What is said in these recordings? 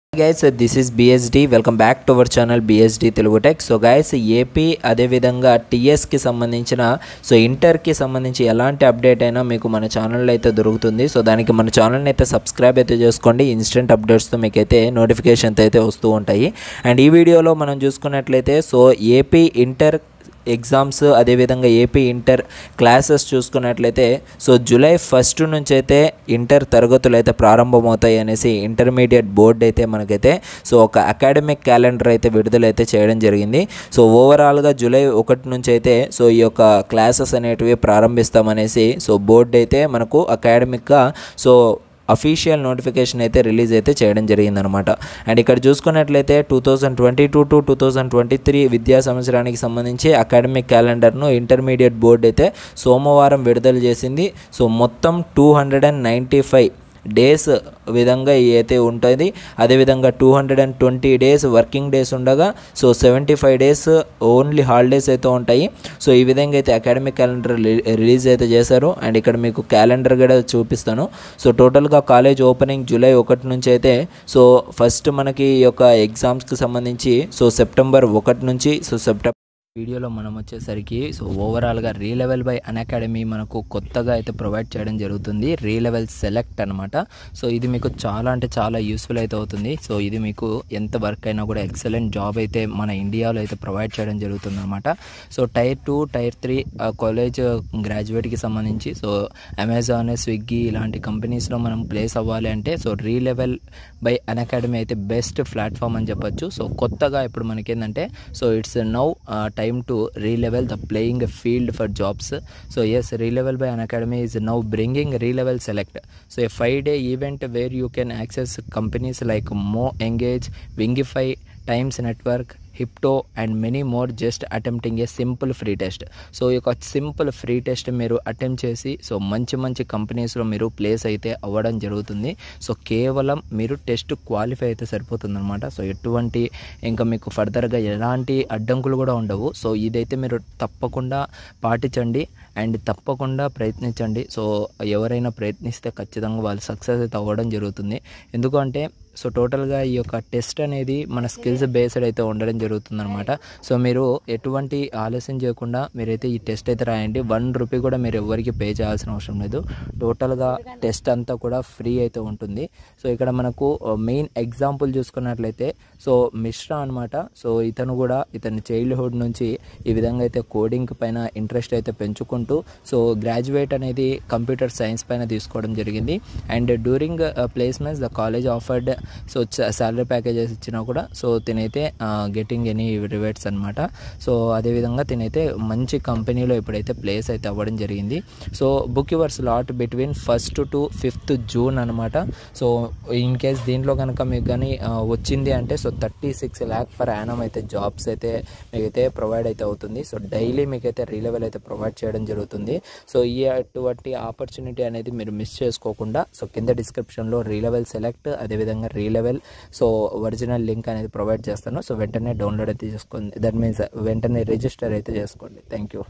guys this is BSD welcome back to our channel BSD Telugu tech so guys AP అదేవిధంగా టీఎస్కి సంబంధించిన so ఇంటర్కి సంబంధించి ఎలాంటి అప్డేట్ అయినా మీకు మన ఛానల్లో అయితే దొరుకుతుంది సో దానికి మన ఛానల్ని అయితే సబ్స్క్రైబ్ అయితే చేసుకోండి ఇన్స్టెంట్ అప్డేట్స్తో మీకు అయితే నోటిఫికేషన్స్ అయితే వస్తూ ఉంటాయి అండ్ ఈ వీడియోలో మనం చూసుకున్నట్లయితే సో ఏపీ ఇంటర్ ఎగ్జామ్స్ అదేవిధంగా ఏపీ ఇంటర్ క్లాసెస్ చూసుకున్నట్లయితే సో జూలై ఫస్ట్ నుంచి అయితే ఇంటర్ తరగతులు అయితే ప్రారంభమవుతాయి అనేసి ఇంటర్మీడియట్ బోర్డు అయితే మనకైతే సో ఒక అకాడమిక్ క్యాలెండర్ అయితే విడుదలైతే చేయడం జరిగింది సో ఓవరాల్గా జూలై ఒకటి నుంచి అయితే సో ఈ యొక్క క్లాసెస్ అనేటివి ప్రారంభిస్తామనేసి సో బోర్డు అయితే మనకు అకాడమిక్గా సో అఫీషియల్ నోటిఫికేషన్ అయితే రిలీజ్ అయితే చేయడం జరిగిందనమాట అండ్ ఇక్కడ చూసుకున్నట్లయితే two thousand twenty two to two thousand twenty three విద్యా సంవత్సరానికి సంబంధించి అకాడమిక్ క్యాలెండర్ను ఇంటర్మీడియట్ బోర్డు అయితే సోమవారం విడుదల చేసింది సో మొత్తం two hundred and ninety five days విధంగా ఈ అయితే ఉంటుంది అదేవిధంగా two hundred and twenty days working days ఉండగా so seventy five days only holidays అయితే ఉంటాయి సో ఈ విధంగా అయితే అకాడమిక్ క్యాలెండర్ రిలీజ్ అయితే చేశారు అండ్ ఇక్కడ మీకు క్యాలెండర్ కూడా చూపిస్తాను సో టోటల్గా కాలేజ్ ఓపెనింగ్ జూలై ఒకటి నుంచి అయితే సో ఫస్ట్ మనకి ఈ యొక్క ఎగ్జామ్స్కి సంబంధించి సో సెప్టెంబర్ ఒకటి నుంచి సో సెప్టెంబర్ వీడియోలో మనం వచ్చేసరికి సో ఓవరాల్గా Relevel by Unacademy మనకు కొత్తగా అయితే ప్రొవైడ్ చేయడం జరుగుతుంది రీ లెవెల్ సెలెక్ట్ అనమాట సో ఇది మీకు చాలా అంటే చాలా యూస్ఫుల్ అయితే అవుతుంది సో ఇది మీకు ఎంత వర్క్ అయినా కూడా ఎక్సలెంట్ జాబ్ అయితే మన ఇండియాలో అయితే ప్రొవైడ్ చేయడం జరుగుతుంది అనమాట so tier two tier three college గ్రాడ్యుయేట్కి సంబంధించి సో అమెజాన్ స్విగ్గీ ఇలాంటి కంపెనీస్లో మనం ప్లేస్ అవ్వాలి అంటే so Relevel by Unacademy అయితే బెస్ట్ ప్లాట్ఫామ్ అని చెప్పొచ్చు సో కొత్తగా ఇప్పుడు మనకేంటంటే so it's now time to relevel the playing field for jobs so yes Relevel by Unacademy is now bringing Relevel Select so a five day event where you can access companies like MoEngage Wingify Times Network Hipto and many more just attempting a simple free test so ఈ యొక్క simple free test మీరు attempt చేసి so మంచి మంచి కంపెనీస్లో మీరు place అయితే అవ్వడం జరుగుతుంది సో కేవలం మీరు టెస్ట్ క్వాలిఫై అయితే సరిపోతుంది అనమాట సో ఎటువంటి ఇంకా మీకు ఫర్దర్గా ఎలాంటి అడ్డంకులు కూడా ఉండవు సో ఇదైతే మీరు తప్పకుండా పాటించండి అండ్ తప్పకుండా ప్రయత్నించండి సో ఎవరైనా ప్రయత్నిస్తే ఖచ్చితంగా వాళ్ళు సక్సెస్ అయితే అవ్వడం జరుగుతుంది ఎందుకంటే సో టోటల్గా ఈ యొక్క టెస్ట్ అనేది మన స్కిల్స్ బేస్డ్ అయితే ఉండడం జరుగుతుంది అనమాట సో మీరు ఎటువంటి ఆలస్యం చేయకుండా మీరైతే ఈ టెస్ట్ అయితే రాయండి వన్ రూపీ కూడా మీరు ఎవరికి పే చేయాల్సిన అవసరం లేదు టోటల్గా టెస్ట్ అంతా కూడా ఫ్రీ అయితే ఉంటుంది సో ఇక్కడ మనకు మెయిన్ ఎగ్జాంపుల్ చూసుకున్నట్లయితే సో మిశ్రా అనమాట సో ఇతను కూడా ఇతని చైల్డ్హుడ్ నుంచి ఈ విధంగా అయితే కోడింగ్ పైన ఇంట్రెస్ట్ అయితే పెంచుకుంటూ సో గ్రాడ్యుయేట్ అనేది కంప్యూటర్ సైన్స్ పైన తీసుకోవడం జరిగింది and during placements the college offered so salary packages ఇచ్చినా కూడా సో తినైతే గెటింగ్ ఎనీ రివేట్స్ అనమాట సో అదేవిధంగా తినైతే మంచి కంపెనీలో ఇప్పుడైతే ప్లేస్ అయితే అవ్వడం జరిగింది so book your slot between first to fifth June అనమాట సో ఇన్ కేస్ దీంట్లో కనుక మీకు కానీ వచ్చింది అంటే so thirty six lakh per annum అయితే జాబ్స్ అయితే మీకైతే ప్రొవైడ్ అయితే అవుతుంది సో డైలీ మీకైతే రీలెవెల్ అయితే ప్రొవైడ్ చేయడం జరుగుతుంది సో ఈ అటువంటి ఆపర్చునిటీ అనేది మీరు మిస్ చేసుకోకుండా సో కింద డిస్క్రిప్షన్లో రీలెవెల్ సెలెక్ట్ అదేవిధంగా రీలెవెల్ సో ఒరిజినల్ లింక్ అనేది ప్రొవైడ్ చేస్తాను సో వెంటనే డౌన్లోడ్ అయితే చేసుకోండి దట్ మీన్స్ వెంటనే రిజిస్టర్ అయితే చేసుకోండి థ్యాంక్ యూ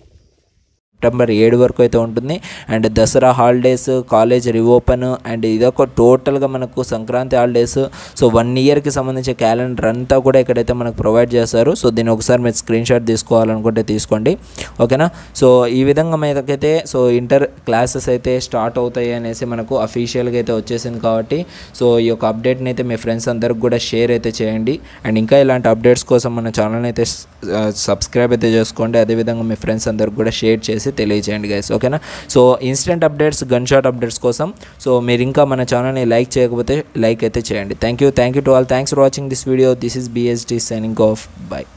సెప్టెంబర్ ఏడు వరకు అయితే ఉంటుంది and Dussehra holidays college reopen and ఇదొక టోటల్గా మనకు సంక్రాంతి హాలిడేస్ సో వన్ ఇయర్కి సంబంధించిన క్యాలెండర్ అంతా కూడా ఇక్కడైతే మనకు ప్రొవైడ్ చేస్తారు సో దీన్ని ఒకసారి మీరు స్క్రీన్ షాట్ తీసుకోవాలనుకుంటే తీసుకోండి ఓకేనా సో ఈ విధంగా మీదకైతే సో ఇంటర్ క్లాసెస్ అయితే స్టార్ట్ అవుతాయి అనేసి మనకు అఫీషియల్గా అయితే వచ్చేసింది కాబట్టి సో ఈ యొక్క అప్డేట్ని అయితే మీ ఫ్రెండ్స్ అందరికి కూడా షేర్ అయితే చేయండి అండ్ ఇంకా ఇలాంటి అప్డేట్స్ కోసం మన ఛానల్ని అయితే సబ్స్క్రైబ్ అయితే చేసుకోండి అదేవిధంగా మీ ఫ్రెండ్స్ అందరికి కూడా షేర్ చేసి తెలియజేయండి గైస్ ఓకేనా so instant updates gun shot updates కోసం సో మీరు ఇంకా మన ఛానల్ని లైక్ చేయకపోతే లైక్ అయితే చేయండి thank you thank you to all thanks for watching this video this is BST signing off by